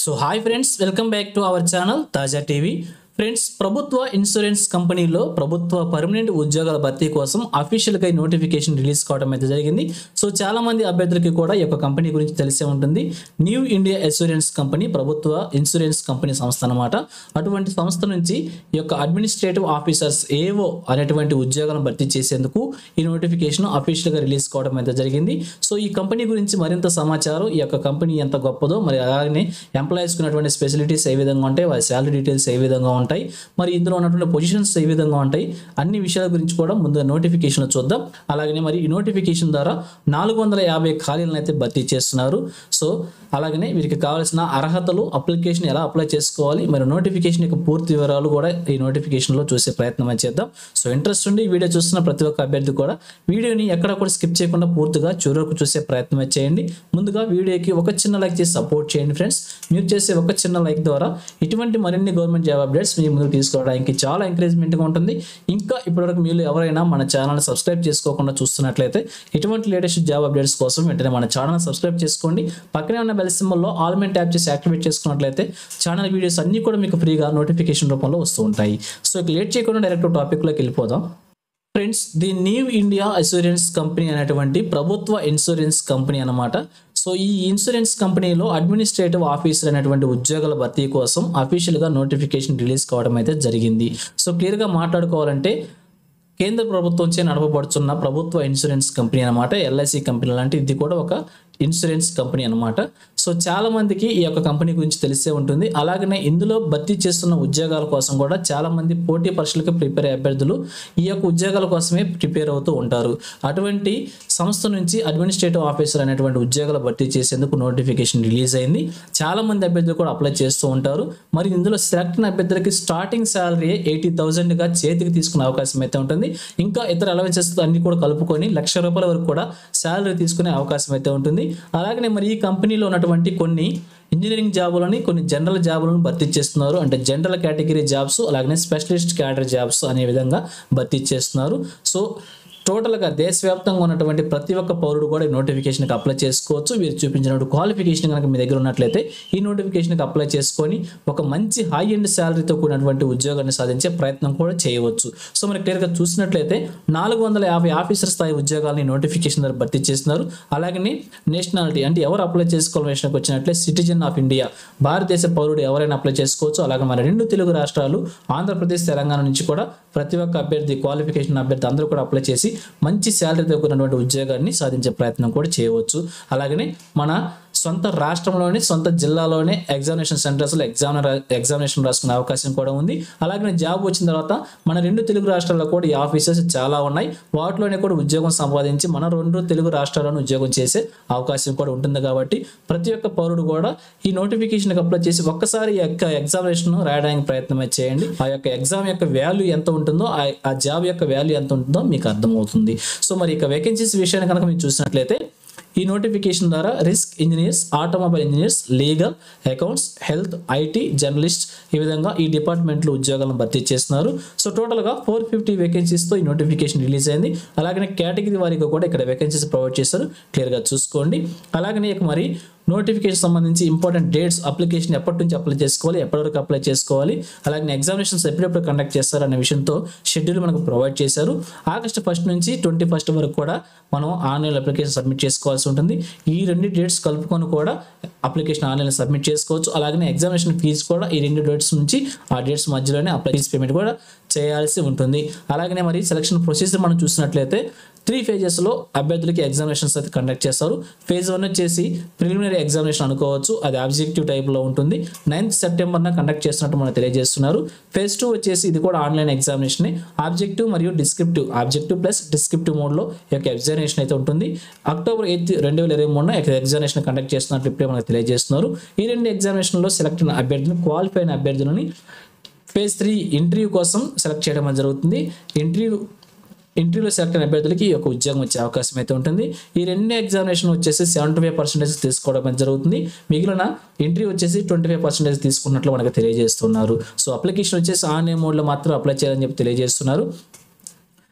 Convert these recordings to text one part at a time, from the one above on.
so hi friends welcome back to our channel Taaza TV friends ప్రభుత్వ insurance కంపెనీలో ప్రభుత్వ permanent ఉద్యోగాల భర్తీ కోసం అఫీషియల్గా ఈ నోటిఫికేషన్ రిలీజ్ కావడం అయితే జరిగింది సో చాలా మంది అభ్యర్థులకి కూడా ఈ యొక్క కంపెనీ గురించి తెలిసే ఉంటుంది న్యూ ఇండియా ఇన్సూరెన్స్ కంపెనీ ప్రభుత్వ ఇన్సూరెన్స్ కంపెనీ సంస్థ అనమాట అటువంటి సంస్థ నుంచి ఈ యొక్క అడ్మినిస్ట్రేటివ్ ఆఫీసర్స్ ఏవో అనేటువంటి ఉద్యోగాలను భర్తీ చేసేందుకు ఈ నోటిఫికేషన్ అఫీషియల్గా రిలీజ్ కావడం అయితే జరిగింది సో ఈ కంపెనీ గురించి మరింత సమాచారం ఈ యొక్క కంపెనీ ఎంత గొప్పదో మరి అలాగనే ఎంప్లాయీస్కి ఉన్నటువంటి స్పెసిలిటీస్ ఏ విధంగా ఉంటాయి వారి శాలరీ డీటెయిల్స్ ఏ విధంగా ఉంటాయి మరి ఇందులో ఉన్నటువంటి పొజిషన్స్ ఏ విధంగా ఉంటాయి అన్ని విషయాల గురించి కూడా ముందుగా నోటిఫికేషన్ చూద్దాం అలాగనే మరి ఈ నోటిఫికేషన్ ద్వారా నాలుగు వందల యాభై ఖాళీలను అయితే భర్తీ చేస్తున్నారు సో అలాగనే వీరికి కావాల్సిన అర్హతలు అప్లికేషన్ ఎలా అప్లై చేసుకోవాలి మరి నోటిఫికేషన్ యొక్క పూర్తి వివరాలు కూడా ఈ నోటిఫికేషన్లో చూసే ప్రయత్నం అయితే చేద్దాం సో ఇంట్రెస్ట్ ఉండి ఈ వీడియో చూస్తున్న ప్రతి ఒక్క అభ్యర్థి కూడా వీడియోని ఎక్కడ కూడా స్కిప్ చేయకుండా పూర్తిగా చివరకు చూసే ప్రయత్నం అయితే చేయండి ముందుగా వీడియోకి ఒక చిన్న లైక్ చేసి సపోర్ట్ చేయండి ఫ్రెండ్స్ మీరు చేసే ఒక చిన్న లైక్ ద్వారా ఇటువంటి మరిన్ని గవర్నమెంట్ జాబ్ అప్డేట్స్ మీ ముందుకు తీసుకురావడానికి చాలా ఎంకరేజ్మెంట్గా ఉంటుంది ఇంకా ఇప్పటివరకు మీరు ఎవరైనా మన ఛానల్ సబ్స్క్రైబ్ చేసుకోకుండా చూస్తున్నట్లయితే ఇటువంటి లేటెస్ట్ జాబ్ అప్డేట్స్ కోసం వెంటనే మన ఛానల్ సబ్స్క్రైబ్ చేసుకోండి పక్కనే ఉన్న బెల్ సింబల్లో ఆల్ మెయిన్ ట్యాప్ చేసి యాక్టివేట్ చేసుకున్నట్లయితే ఛానల్ వీడియోస్ అన్నీ కూడా మీకు ఫ్రీగా నోటిఫికేషన్ రూపంలో వస్తూ ఉంటాయి సో ఇక లేట్ చేయకుండా డైరెక్ట్ టాపిక్లోకి వెళ్ళిపోదాం friends the New India Insurance Company అనేటువంటి ప్రభుత్వ ఇన్సూరెన్స్ కంపెనీ అన్నమాట సో ఈ ఇన్సూరెన్స్ కంపెనీలో అడ్మినిస్ట్రేటివ్ ఆఫీసర్ అనేటువంటి ఉద్యోగాల భర్తీ కోసం అఫీషియల్గా నోటిఫికేషన్ రిలీజ్ కావడం అయితే జరిగింది సో క్లియర్గా మాట్లాడుకోవాలంటే కేంద్ర ప్రభుత్వంచే నడపబడుతున్న ప్రభుత్వ ఇన్సూరెన్స్ కంపెనీ అనమాట ఎల్ఐసి కంపెనీ లాంటి ఇది కూడా ఒక ఇన్సూరెన్స్ కంపెనీ అనమాట సో చాలా మందికి ఈ యొక్క కంపెనీ గురించి తెలిసే ఉంటుంది అలాగనే ఇందులో భర్తీ చేస్తున్న ఉద్యోగాల కోసం కూడా చాలా మంది పోటీ పరీక్షలకు ప్రిపేర్ అయ్యే అభ్యర్థులు ఈ యొక్క ఉద్యోగాల కోసమే ప్రిపేర్ అవుతూ ఉంటారు అటువంటి సంస్థ నుంచి అడ్మినిస్ట్రేటివ్ ఆఫీసర్ అనేటువంటి ఉద్యోగాలు భర్తీ చేసేందుకు నోటిఫికేషన్ రిలీజ్ అయింది చాలా మంది అభ్యర్థులు కూడా అప్లై చేస్తూ ఉంటారు మరి ఇందులో సెలెక్ట్ అయిన అభ్యర్థులకి స్టార్టింగ్ శాలరీ ఎయిటీ థౌసండ్గా చేతికి తీసుకునే అవకాశం అయితే ఉంటుంది ఇంకా ఇతర అలవెన్సెస్ అన్ని కూడా కలుపుకొని లక్ష రూపాయల వరకు కూడా శాలరీ తీసుకునే అవకాశం అయితే ఉంటుంది అలాగనే మరి ఈ కంపెనీలో ఉన్నటువంటి కొన్ని ఇంజనీరింగ్ జాబులని కొన్ని జనరల్ జాబులను భర్తీ చేస్తున్నారు అంటే జనరల్ కేటగిరీ జాబ్స్ అలాగనే స్పెషలిస్ట్ క్యాడర్ జాబ్స్ అనే విధంగా భర్తీ చేస్తున్నారు సో టోటల్గా దేశవ్యాప్తంగా ఉన్నటువంటి ప్రతి ఒక్క పౌరుడు కూడా ఈ నోటిఫికేషన్కి అప్లై చేసుకోవచ్చు వీరు చూపించినటువంటి క్వాలిఫికేషన్ కనుక మీ దగ్గర ఉన్నట్లయితే ఈ నోటిఫికేషన్కి అప్లై చేసుకొని ఒక మంచి హై ఎండ్ శాలరీతో కూడినటువంటి ఉద్యోగాన్ని సాధించే ప్రయత్నం కూడా చేయవచ్చు సో మరి క్లియర్గా చూసినట్లయితే నాలుగు వందల యాభై ఆఫీసర్ స్థాయి ఉద్యోగాలని నోటిఫికేషన్ ద్వారా భర్తీ చేస్తున్నారు అలాగనే నేషనాలిటీ అంటే ఎవరు అప్లై చేసుకోవాలని విషయానికి వచ్చినట్లే సిటిజన్ ఆఫ్ ఇండియా భారతదేశ పౌరుడు ఎవరైనా అప్లై చేసుకోవచ్చు అలాగే మన రెండు తెలుగు రాష్ట్రాలు ఆంధ్రప్రదేశ్ తెలంగాణ నుంచి కూడా ప్రతి ఒక్క అభ్యర్థి క్వాలిఫికేషన్ అభ్యర్థి అందరూ కూడా అప్లై చేసి మంచి శాలరీతో కూడినటువంటి ఉద్యోగాన్ని సాధించే ప్రయత్నం కూడా చేయవచ్చు అలాగనే మన సొంత రాష్ట్రంలోని సొంత జిల్లాలోనే ఎగ్జామినేషన్ సెంటర్స్లో ఎగ్జామ్ ఎగ్జామినేషన్ రాసుకునే అవకాశం కూడా ఉంది అలాగే జాబ్ వచ్చిన తర్వాత మన రెండు తెలుగు రాష్ట్రాల్లో కూడా ఈ ఆఫీసెస్ చాలా ఉన్నాయి వాటిలోనే కూడా ఉద్యోగం సంపాదించి మన రెండు తెలుగు రాష్ట్రాల్లోనూ ఉద్యోగం చేసే అవకాశం కూడా ఉంటుంది కాబట్టి ప్రతి ఒక్క పౌరుడు కూడా ఈ నోటిఫికేషన్కి అప్లై చేసి ఒక్కసారి ఈ యొక్క ఎగ్జామినేషన్ రాయడానికి ప్రయత్నం అయితే చేయండి ఆ యొక్క ఎగ్జామ్ యొక్క వాల్యూ ఎంత ఉంటుందో ఆ- ఆ జాబ్ యొక్క వాల్యూ ఎంత ఉంటుందో మీకు అర్థమవుతుంది సో మరి ఇక వేకెన్సీస్ విషయాన్ని కనుక మీరు చూసినట్లయితే ఈ నోటిఫికేషన్ ద్వారా risk engineers automobile engineers legal accounts health IT journalist ఈ విధంగా ఈ డిపార్ట్మెంట్లో ఉద్యోగాలను భర్తీ చేస్తున్నారు సో టోటల్గా ఫోర్ ఫిఫ్టీ వేకెన్సీస్తో ఈ నోటిఫికేషన్ రిలీజ్ అయింది అలాగనే కేటగిరీ వారికి కూడా ఇక్కడ వేకెన్సీస్ ప్రొవైడ్ చేస్తారు క్లియర్గా చూసుకోండి అలాగనే ఇక మరి నోటిఫికేషన్ సంబంధించి ఇంపార్టెంట్ డేట్స్ అప్లికేషన్ ఎప్పటి నుంచి అప్లై చేసుకోవాలి ఎప్పటి వరకు అప్లై చేసుకోవాలి అలాగే ఎగ్జామినేషన్స్ ఎప్పుడెప్పుడు కండక్ట్ చేస్తారు అనే విషయంతో షెడ్యూల్ మనకు ప్రొవైడ్ చేశారు ఆగస్ట్ ఫస్ట్ నుంచి ట్వంటీ ఫస్ట్ వరకు కూడా మనం ఆన్లైన్ అప్లికేషన్ సబ్మిట్ చేసుకోవాల్సి ఉంటుంది ఈ రెండు డేట్స్ కలుపుకొని కూడా అప్లికేషన్ ఆన్లైన్ సబ్మిట్ చేసుకోవచ్చు అలాగే ఎగ్జామినేషన్ ఫీజు కూడా ఈ రెండు డేట్స్ నుంచి ఆ డేట్స్ మధ్యలోనే అప్లై ఫీజ్ పేమెంట్ కూడా చేయాల్సి ఉంటుంది అలాగనే మరి సెలక్షన్ ప్రొసీజర్ మనం చూసినట్లయితే త్రీ ఫేజెస్లో అభ్యర్థులకి ఎగ్జామినేషన్స్ అయితే కండక్ట్ చేస్తారు ఫేజ్ వన్ వచ్చేసి ప్రిలిమినరీ ఎగ్జామినేషన్ అనుకోవచ్చు అది ఆబ్జెక్టివ్ టైప్లో ఉంటుంది నైన్త్ సెప్టెంబర్న కండక్ట్ చేస్తున్నట్టు మనకు తెలియజేస్తున్నారు ఫేజ్ టూ వచ్చేసి ఇది కూడా ఆన్లైన్ ఎగ్జామినేషన్ ఆబ్జెక్టివ్ మరియు డిస్క్రిప్టివ్ ఆబ్జెక్టివ్ ప్లస్ డిస్క్రిప్టివ్ మోడ్లో ఈ యొక్క ఎగ్జామినేషన్ అయితే ఉంటుంది అక్టోబర్ ఎయిత్ రెండు వేల ఇరవై మూడున ఎగ్జామినేషన్ కండక్ట్ చేస్తున్నట్లు ఇప్పుడే మనకు తెలియజేస్తున్నారు ఈ రెండు ఎగ్జామినేషన్లో సెలెక్ట్ అయిన అభ్యర్థులను క్వాలిఫై అయిన అభ్యర్థులని ఫేజ్ త్రీ ఇంటర్వ్యూ కోసం సెలెక్ట్ చేయడం అనేది జరుగుతుంది ఇంటర్వ్యూ ఇంటర్వ్యూలో సెలెక్ట్ అయిన అభ్యర్థులకి ఈ యొక్క ఉద్యోగం వచ్చే అవకాశం అయితే ఉంటుంది ఈ రెండు ఎగ్జామినేషన్ వచ్చేసి సెవెంటీ ఫైవ్ పర్సెంటేజ్ తీసుకోవడం అనేది జరుగుతుంది మిగిలిన ఇంటర్వ్యూ వచ్చేసి ట్వంటీ ఫైవ్ పర్సెంటేజ్ తీసుకున్నట్లు మనకు తెలియజేస్తున్నారు సో అప్లికేషన్ వచ్చేసి ఆన్లైన్ మోడ్లో మాత్రం అప్లై చేయాలని చెప్పి తెలియజేస్తున్నారు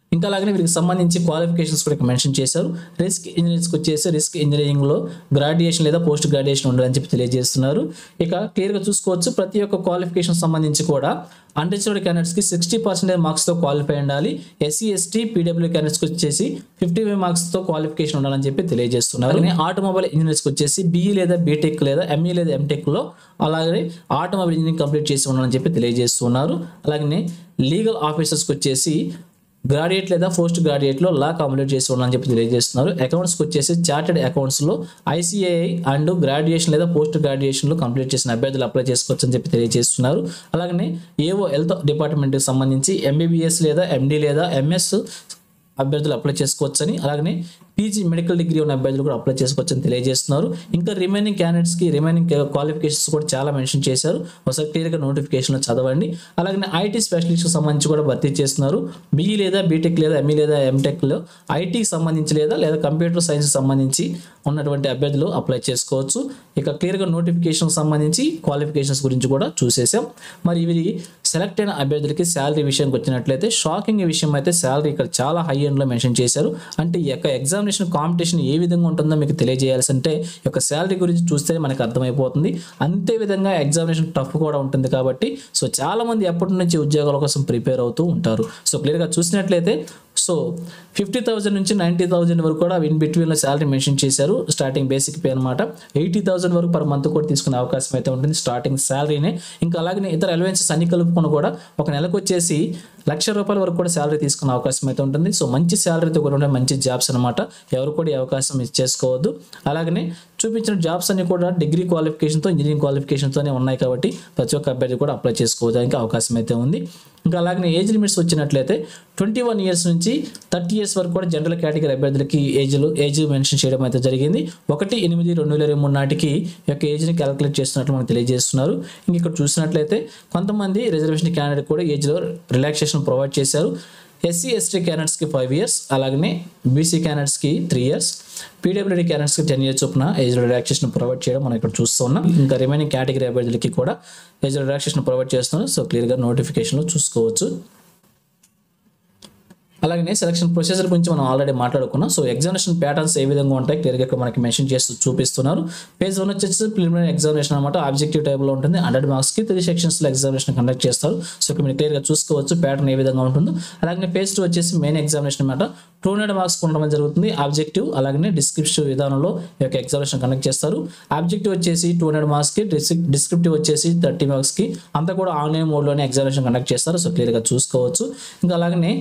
ఇంకా అలాగే వీరికి సంబంధించి క్వాలిఫికేషన్స్ కూడా ఇక్కడ మెన్షన్ చేశారు రిస్క్ ఇంజనీర్స్కి వచ్చేసి రిస్క్ ఇంజనీరింగ్లో గ్రాడ్యుయేషన్ లేదా పోస్ట్ గ్రాడ్యుయేషన్ ఉండాలని చెప్పి తెలియజేస్తున్నారు ఇక క్లియర్గా చూసుకోవచ్చు ప్రతి ఒక్క క్వాలిఫికేషన్ సంబంధించి కూడా అన్రిజర్వ్డ్ క్యాండిడేట్స్కి సిక్స్టీ పర్సెంటేజ్ మార్క్స్తో క్వాలిఫై ఉండాలి ఎస్సీ ఎస్టీ పీడబ్ల్యూ క్యాండిడేట్స్కి వచ్చేసి ఫిఫ్టీ ఫైవ్ మార్క్స్తో క్వాలిఫికేషన్ ఉండాలని చెప్పి తెలియజేస్తున్నారు అలాగే ఆటోమొబైల్ ఇంజనీర్స్కి వచ్చేసి బీఈ లేదా బీటెక్ లేదా ఎంఈ లేదా ఎంటెక్లో అలాగే ఆటోమొబైల్ ఇంజనీరింగ్ కంప్లీట్ చేసి ఉండాలని చెప్పి తెలియజేస్తున్నారు అలాగే లీగల్ ఆఫీసర్స్కి వచ్చేసి గ్రాడ్యుయేట్ లేదా పోస్ట్ గ్రాడ్యుయేట్లో లా కంప్లీట్ చేసి ఉన్నారని చెప్పి తెలియజేస్తున్నారు అకౌంట్స్కి వచ్చేసి చార్టెడ్ అకౌంట్స్లో ఐసీఐ అండ్ గ్రాడ్యుయేషన్ లేదా పోస్ట్ గ్రాడ్యుయేషన్లో కంప్లీట్ చేసిన అభ్యర్థులు అప్లై చేసుకోవచ్చు అని చెప్పి తెలియజేస్తున్నారు అలాగనే ఏవో హెల్త్ డిపార్ట్మెంట్కి సంబంధించి ఎంబీబీఎస్ లేదా ఎండి లేదా ఎంఎస్ అభ్యర్థులు అప్లై చేసుకోవచ్చని అలాగనే పీజీ మెడికల్ డిగ్రీ ఉన్న అభ్యర్థులు కూడా అప్లై చేసుకోవచ్చని తెలియజేస్తున్నారు ఇంకా రిమైనింగ్ క్యాండిడేట్స్కి రిమైనింగ్ క్వాలిఫికేషన్స్ కూడా చాలా మెన్షన్ చేశారు ఒకసారి క్లియర్గా నోటిఫికేషన్లో చదవండి అలాగే ఐటీ స్పెషలిస్ట్కి సంబంధించి కూడా భర్తీ చేస్తున్నారు బీఈ లేదా బీటెక్ లేదా ఎంఈ లేదా ఎంటెక్లో ఐటీకి సంబంధించి లేదా లేదా కంప్యూటర్ సైన్స్ సంబంధించి ఉన్నటువంటి అభ్యర్థులు అప్లై చేసుకోవచ్చు ఇక క్లియర్గా నోటిఫికేషన్ సంబంధించి క్వాలిఫికేషన్స్ గురించి కూడా చూసేసాం మరి ఇవి సెలెక్ట్ అయిన అభ్యర్థులకి శాలరీ విషయానికి వచ్చినట్లయితే షాకింగ్ విషయం అయితే శాలరీ ఇక్కడ చాలా హై ఎండ్లో మెన్షన్ చేశారు అంటే ఈ యొక్క ఎగ్జామినేషన్ కాంపిటీషన్ ఏ విధంగా ఉంటుందో మీకు తెలియజేయాల్సి అంటే ఈ యొక్క శాలరీ గురించి చూస్తే మనకు అర్థమైపోతుంది అంతే విధంగా ఎగ్జామినేషన్ టఫ్ కూడా ఉంటుంది కాబట్టి సో చాలా మంది ఎప్పటి నుంచి ఉద్యోగాల కోసం ప్రిపేర్ అవుతూ ఉంటారు సో క్లియర్గా చూసినట్లయితే సో ఫిఫ్టీ థౌసండ్ నుంచి నైంటీ థౌసండ్ వరకు కూడా ఇన్ బిట్వీన్లో శాలరీ మెన్షన్ చేశారు స్టార్టింగ్ బేసిక్ పే అనమాట ఎయిటీ థౌసండ్ వరకు పర్ మంత్ కూడా తీసుకునే అవకాశం అయితే ఉంటుంది స్టార్టింగ్ శాలరీనే ఇంకా అలాగే ఇతర అలవెన్సెస్ అన్ని కలుపుకొని కూడా ఒక నెలకు వచ్చేసి లక్ష రూపాయల వరకు కూడా శాలరీ తీసుకునే అవకాశం అయితే ఉంటుంది సో మంచి శాలరీతో కూడా ఉండే మంచి జాబ్స్ అనమాట ఎవరు కూడా ఈ అవకాశం మిస్ చేసుకోవద్దు అలాగనే చూపించిన జాబ్స్ అన్ని కూడా డిగ్రీ క్వాలిఫికేషన్తో ఇంజనీరింగ్ క్వాలిఫికేషన్తోనే ఉన్నాయి కాబట్టి ప్రతి ఒక్క అభ్యర్థి కూడా అప్లై చేసుకోవడానికి అవకాశం అయితే ఉంది ఇంకా అలాగే ఏజ్ లిమిట్స్ వచ్చినట్లయితే ట్వంటీ వన్ ఇయర్స్ నుంచి థర్టీ ఇయర్స్ వరకు కూడా జనరల్ కేటగిరీ అభ్యర్థులకి ఏజ్లు ఏజ్ మెన్షన్ చేయడం అయితే జరిగింది ఒకటి ఎనిమిది రెండు వేల ఇరవై మూడు నాటికి ఈ యొక్క ఏజ్ని క్యాలిక్యులేట్ చేస్తున్నట్లు మనకు తెలియజేస్తున్నారు ఇంక ఇక్కడ చూసినట్లయితే కొంతమంది రిజర్వేషన్ క్యాండిడేట్ కూడా ఏజ్లో రిలాక్సేషన్ ప్రొవైడ్ చేశారు ఎస్సీ ఎస్టీ క్యాండిడేట్స్కి ఫైవ్ ఇయర్స్ అలాగనే బీసీ క్యాండిడేట్స్కి త్రీ ఇయర్స్ పీడబ్ల్యూడీ క్యాండిడేట్స్కి టెన్ ఇయర్స్ చొప్పున ఏజ్ రిలాక్సేషన్ ప్రొవైడ్ చేయడం మనం ఇక్కడ చూస్తూ ఉన్నాం ఇంకా రిమైనింగ్ కేటగిరీ అభ్యర్థులకి కూడా ఏజ్ రిలాక్సేషన్ ప్రొవైడ్ చేస్తున్నారు సో క్లియర్గా నోటిఫికేషన్లో చూసుకోవచ్చు అలాగే సెలక్షన్ ప్రొసీజర్ గురించి మనం ఆల్రెడీ మాట్లాడుకున్నాం సో ఎగ్జామినేషన్ ప్యాటర్న్స్ ఏ విధంగా ఉంటాయి క్లియర్గా ఇక్కడ మనకి మెన్షన్ చేస్తూ చూపిస్తున్నారు పేజ్ వన్ వచ్చేసి ప్రిలిమినరీ ఎగ్జామినేషన్ అనమాట ఆబ్జెక్టివ్ టైప్లో ఉంటుంది హండ్రెడ్ మార్క్స్కి త్రీ సెక్షన్స్లో ఎగ్జామినేషన్ కండక్ట్ చేస్తారు సో ఇక్కడ మీరు క్లియర్గా చూసుకోవచ్చు ప్యాటర్న్ ఏ విధంగా ఉంటుందో అలాగే పేజ్ టూ వచ్చేసి మెయిన్ ఎగ్జామినేషన్ అనమాట టూ హండ్రెడ్ మార్క్స్ ఉండడం జరుగుతుంది ఆబ్జెక్టివ్ అలాగే డిస్క్రిప్టివ్ విధానంలో ఈ యొక్క ఎగ్జామినేషన్ కండక్ట్ చేస్తారు ఆబ్జెక్టివ్ వచ్చేసి టూ హండ్రెడ్ మార్క్స్కి డిస్క్రిప్టివ్ వచ్చేసి థర్టీ మార్క్స్కి అంతా కూడా ఆన్లైన్ మోడ్లోనే ఎగ్జామినేషన్ కండక్ట్ చేస్తారు సో క్లియర్గా చూసుకోవచ్చు ఇంకా అలాగనే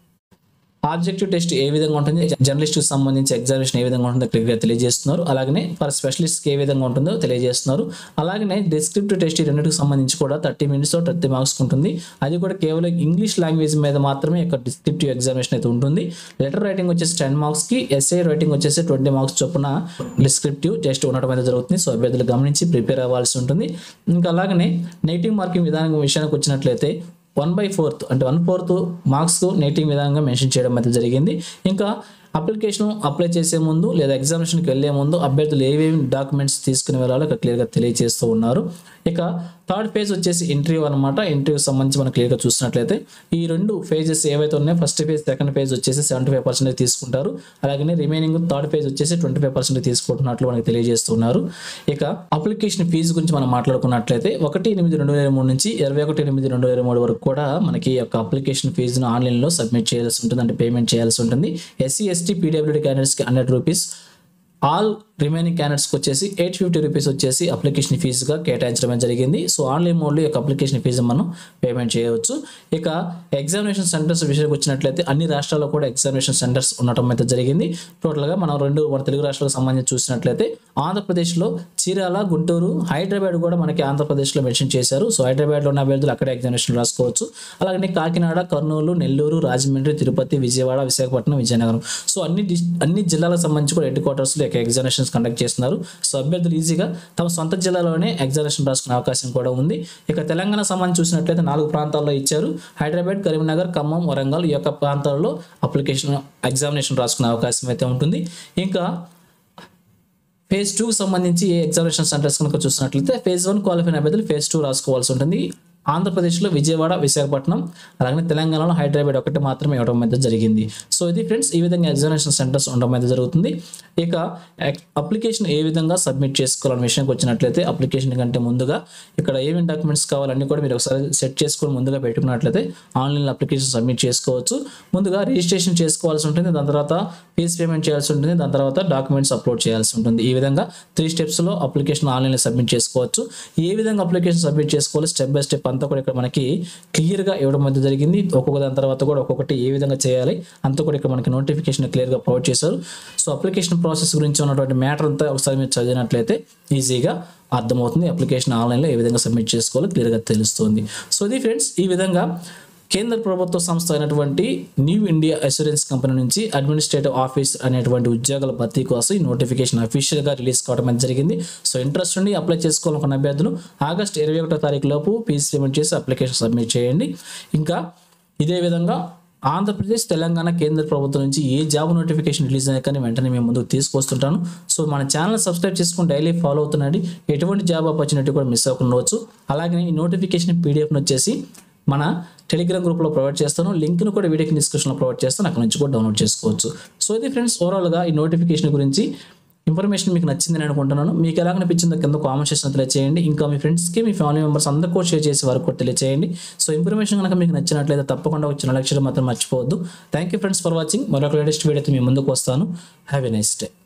ఆబ్జెక్టివ్ టెస్ట్ ఏ విధంగా ఉంటుంది జర్నలిస్ట్కి సంబంధించి ఎగ్జామినేషన్ ఏ విధంగా ఉంటుందో క్లియర్గా తెలియజేస్తున్నారు అలాగనే ఫర్ స్పెషలిస్ట్కి ఏ విధంగా ఉంటుందో తెలియజేస్తున్నారు అలాగనే డిస్క్రిప్టివ్ టెస్ట్ ఈ రెండింటికి సంబంధించి కూడా థర్టీ మినిట్స్ థర్టీ మార్క్స్ ఉంటుంది అది కూడా కేవలం ఇంగ్లీష్ లాంగ్వేజ్ మీద మాత్రమే యొక్క డిస్క్రిప్టివ్ ఎగ్జామినేషన్ అయితే ఉంటుంది లెటర్ రైటింగ్ వచ్చేసి టెన్ మార్క్స్కి ఎస్ఏ రైటింగ్ వచ్చేసి ట్వంటీ మార్క్స్ చొప్పున డిస్క్రిప్టివ్ టెస్ట్ ఉండడం అయితే జరుగుతుంది సో అభ్యర్థులు గమనించి ప్రిపేర్ అవ్వాల్సి ఉంటుంది ఇంకా అలాగనే నెగిటివ్ మార్కింగ్ విధానం విషయానికి వచ్చినట్లయితే వన్ బై ఫోర్త్ అంటే వన్ ఫోర్త్ మార్క్స్ నెగిటివ్ విధంగా మెన్షన్ చేయడం అయితే జరిగింది ఇంకా అప్లికేషన్ అప్లై చేసే ముందు లేదా ఎగ్జామినేషన్కి వెళ్ళే ముందు అభ్యర్థులు ఏవేమి డాక్యుమెంట్స్ తీసుకుని వెళ్ళాలో ఇక్కడ క్లియర్గా తెలియజేస్తూ ఉన్నారు ఇక థర్డ్ ఫేజ్ వచ్చేసి ఇంటర్వ్యూ అనమాట ఇంటర్వ్యూ సంబంధించి మనం క్లియర్గా చూసినట్లయితే ఈ రెండు ఫేజెస్ ఏవైతే ఉన్నాయో ఫస్ట్ ఫేజ్ సెకండ్ ఫేజ్ వచ్చేసి సెవెంటీ ఫైవ్ పర్సెంట్ తీసుకుంటారు అలాగే రిమైనింగ్ థర్డ్ ఫేజ్ వచ్చేసి ట్వంటీ ఫైవ్ పర్సెంట్ తీసుకుంటున్నట్లు మనకి తెలియజేస్తున్నారు ఇక అప్లికేషన్ ఫీజు గురించి మనం మాట్లాడుకున్నట్లయితే ఒకటి ఎనిమిది రెండు వేల మూడు నుంచి ఇరవై ఒకటి ఎనిమిది రెండు వేల మూడు వరకు కూడా మనకి ఈ యొక్క అప్లికేషన్ ఫీజును ఆన్లైన్లో సబ్మిట్ చేయాల్సి ఉంటుంది అంటే పేమెంట్ చేయాల్సి ఉంటుంది ఎస్సీ ఎస్టీ పీడబ్ల్యూడీ క్యాండిడేట్స్కి హండ్రెడ్ రూపీస్ ఆల్ రిమైనింగ్ క్యాండిడేట్స్కి వచ్చేసి ఎయిట్ ఫిఫ్టీ రూపీస్ వచ్చేసి అప్లికేషన్ ఫీజుగా కేటాయించడం జరిగింది సో ఆన్లైన్ మోడ్లో ఈ యొక్క అప్లికేషన్ ఫీజు మనం పేమెంట్ చేయవచ్చు ఇక ఎగ్జామినేషన్ సెంటర్స్ విషయానికి వచ్చినట్లయితే అన్ని రాష్ట్రాల్లో కూడా ఎగ్జామినేషన్ సెంటర్స్ ఉండటం అయితే జరిగింది టోటల్గా మనం రెండు మన తెలుగు రాష్ట్రాలకు సంబంధించి చూసినట్లయితే ఆంధ్రప్రదేశ్లో చీరాల గుంటూరు హైదరాబాద్ కూడా మనకి ఆంధ్రప్రదేశ్లో మెన్షన్ చేశారు సో హైదరాబాద్లో ఉన్న అభ్యర్థులు అక్కడే ఎగ్జామినేషన్ రాసుకోవచ్చు అలాగే కాకినాడ కర్నూలు నెల్లూరు రాజమండ్రి తిరుపతి విజయవాడ విశాఖపట్నం విజయనగరం సో అన్ని డిస్ అన్ని జిల్లాలకు సంబంధించి కూడా హెడ్ క్వార్టర్స్లో యొక్క ఎగ్జామినేషన్స్ కండక్ట్ చేస్తున్నారు సో అభ్యర్థులు ఈజీగా తమ సొంత జిల్లాలోనే ఎగ్జామినేషన్ రాసుకునే అవకాశం కూడా ఉంది ఇక తెలంగాణ సంబంధించి చూసినట్లయితే నాలుగు ప్రాంతాల్లో ఇచ్చారు హైదరాబాద్ కరీంనగర్ ఖమ్మం వరంగల్ ఈ యొక్క ప్రాంతాల్లో అప్లికేషన్ ఎగ్జామినేషన్ రాసుకునే అవకాశం అయితే ఉంటుంది ఇంకా ఫేజ్ టూకి సంబంధించి ఏ ఎగ్జామినేషన్ సెంటర్స్ కనుక చూసినట్లయితే ఫేజ్ వన్ క్వాలిఫైన్ అభ్యర్థులు ఫేజ్ టూ రాసుకోవాల్సి ఉంటుంది ఆంధ్రప్రదేశ్లో విజయవాడ విశాఖపట్నం అలాగే తెలంగాణలో హైదరాబాద్ ఒకటి మాత్రమే ఇవ్వడం అయితే జరిగింది సో ఇది ఫ్రెండ్స్ ఈ విధంగా ఎగ్జామినేషన్ సెంటర్స్ ఉండడం అయితే జరుగుతుంది ఇక అప్లికేషన్ ఏ విధంగా సబ్మిట్ చేసుకోవాలనే విషయానికి వచ్చినట్లయితే అప్లికేషన్ కంటే ముందుగా ఇక్కడ ఏమేమి డాక్యుమెంట్స్ కావాలన్నీ కూడా మీరు ఒకసారి సెట్ చేసుకొని ముందుగా పెట్టుకున్నట్లయితే ఆన్లైన్ అప్లికేషన్ సబ్మిట్ చేసుకోవచ్చు ముందుగా రిజిస్ట్రేషన్ చేసుకోవాల్సి ఉంటుంది దాని తర్వాత ఫీజ్ పేమెంట్ చేయాల్సి ఉంటుంది దాని తర్వాత డాక్యుమెంట్స్ అప్లోడ్ చేయాల్సి ఉంటుంది ఈ విధంగా త్రీ స్టెప్స్లో అప్లికేషన్ ఆన్లైన్లో సబ్మిట్ చేసుకోవచ్చు ఏ విధంగా అప్లికేషన్ సబ్మిట్ చేసుకోవాలి స్టెప్ బై స్టెప్ అంతా కూడా ఇక్కడ మనకి క్లియర్గా ఇవ్వడం అయితే జరిగింది ఒక్కొక్క దాని తర్వాత కూడా ఒక్కొక్కటి ఏ విధంగా చేయాలి అంతా కూడా ఇక్కడ మనకి నోటిఫికేషన్ క్లియర్గా ప్రొవైడ్ చేశారు సో అప్లికేషన్ ప్రాసెస్ గురించి ఉన్నటువంటి మ్యాటర్ అంతా ఒకసారి మీరు చదివినట్లయితే ఈజీగా అర్థమవుతుంది అప్లికేషన్ ఆన్లైన్లో ఏ విధంగా సబ్మిట్ చేసుకోవాలో క్లియర్గా తెలుస్తుంది సో ఇది ఫ్రెండ్స్ ఈ విధంగా కేంద్ర ప్రభుత్వ సంస్థ అయినటువంటి న్యూ ఇండియా అసూరెన్స్ కంపెనీ నుంచి అడ్మినిస్ట్రేటివ్ ఆఫీస్ అనేటువంటి ఉద్యోగాల భర్తీ కోసం ఈ నోటిఫికేషన్ అఫీషియల్గా రిలీజ్ కావడం అనేది జరిగింది సో ఇంట్రెస్ట్ ఉండి అప్లై చేసుకోవాలనుకున్న అభ్యర్థులు ఆగస్ట్ ఇరవై ఒకటో తారీఖు లోపు ఫీజు పేమెంట్ చేసి అప్లికేషన్ సబ్మిట్ చేయండి ఇంకా ఇదే విధంగా ఆంధ్రప్రదేశ్ తెలంగాణ కేంద్ర ప్రభుత్వం నుంచి ఏ జాబ్ నోటిఫికేషన్ రిలీజ్ అయినా కానీ వెంటనే మేము ముందుకు తీసుకొస్తుంటాను సో మన ఛానల్ సబ్స్క్రైబ్ చేసుకుని డైలీ ఫాలో అవుతున్నాండి ఎటువంటి జాబ్ ఆపర్చునిటీ కూడా మిస్ అవ్వకుండా ఉండవచ్చు అలాగే ఈ నోటిఫికేషన్ పీడిఎఫ్ని వచ్చేసి మన టెలిగ్రామ్ గ్రూప్లో ప్రొవైడ్ చేస్తాను లింక్ను కూడా వీడియోకి డిస్క్రిప్షన్లో ప్రొవైడ్ చేస్తాను అక్కడ నుంచి కూడా డౌన్లోడ్ చేసుకోవచ్చు సో ఇది ఫ్రెండ్స్ ఓవరాల్గా ఈ నోటిఫికేషన్ గురించి ఇన్ఫర్మేషన్ మీకు నచ్చిందని అనుకుంటున్నాను మీకు ఎలా అనిపించిందో కింద కామెంట్ సెక్షన్ తెలియచేయండి ఇంకా మీ ఫ్రెండ్స్కి మీ ఫ్యామిలీ మెంబర్స్ అందరికీ కూడా షేర్ చేసే వరకు కూడా తెలియచేయండి సో ఇన్ఫర్మేషన్ కనుక మీకు నచ్చినట్లయితే తప్పకుండా వచ్చిన లక్ష్యం మాత్రం మర్చిపోవద్దు thank you friends for watching మరొక లేటెస్ట్ వీడియోతో మీ ముందుకు వస్తాను హ్యావ్ ఎ నైస్ డే